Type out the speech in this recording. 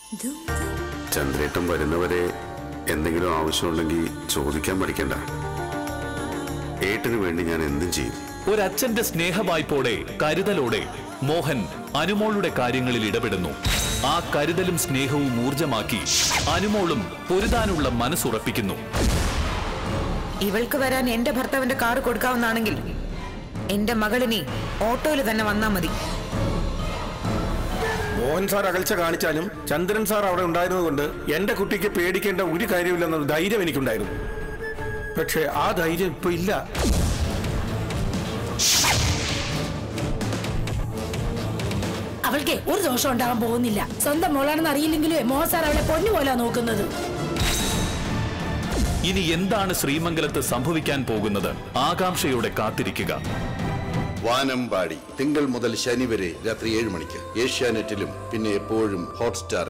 ചന്ദ്രേട്ടൻ വരുന്നവരെ എന്തെങ്കിലും ആവശ്യമുണ്ടെങ്കിൽ ചോദിക്കാൻ പഠിക്കണ്ട ഏട്ടന് വേണ്ടി ഞാൻ എന്തും ചെയ്യും ഒരച്ഛന്റെ സ്നേഹവായ്പോടെ കരുതലോടെ മോഹൻ അനുമോളുടെ കാര്യങ്ങളിൽ ഇടപെടുന്നു ആ കരുതലും സ്നേഹവും ഊർജമാക്കി അനുമോളും പൊരുതാനുള്ള മനസ്സുറപ്പിക്കുന്നു ഇവൾക്ക് വരാൻ എന്റെ ഭർത്താവിന്റെ കാറ് കൊടുക്കാവുന്നാണെങ്കിൽ എന്റെ മകളിനി ഓട്ടോയിൽ തന്നെ വന്നാ മതി മോഹൻ സാർ അകൽച്ച കാണിച്ചാലും ചന്ദ്രൻ സാർ അവിടെ ഉണ്ടായിരുന്നതുകൊണ്ട് എന്റെ കുട്ടിക്ക് പേടിക്കേണ്ട ഒരു കാര്യമില്ലെന്ന ധൈര്യം എനിക്കുണ്ടായിരുന്നു പക്ഷേ ആ ധൈര്യം ഇപ്പൊ ഇല്ല അവൾക്ക് ഒരു ദോഷം ഉണ്ടാകാൻ പോകുന്നില്ല സ്വന്തം മോളാണെന്ന് അറിയില്ലെങ്കിലും മോഹൻ സാർ അവളെ പൊന്നു പോലെ നോക്കുന്നത് ഇനി എന്താണ് ശ്രീമംഗലത്ത് സംഭവിക്കാൻ പോകുന്നത് ആകാംക്ഷയോടെ കാത്തിരിക്കുക വാനമ്പാടി തിങ്കൾ മുതൽ ശനി വരെ രാത്രി ഏഴ് മണിക്ക് ഏഷ്യാനെറ്റിലും പിന്നെ എപ്പോഴും ഹോട്ട്സ്റ്റാർ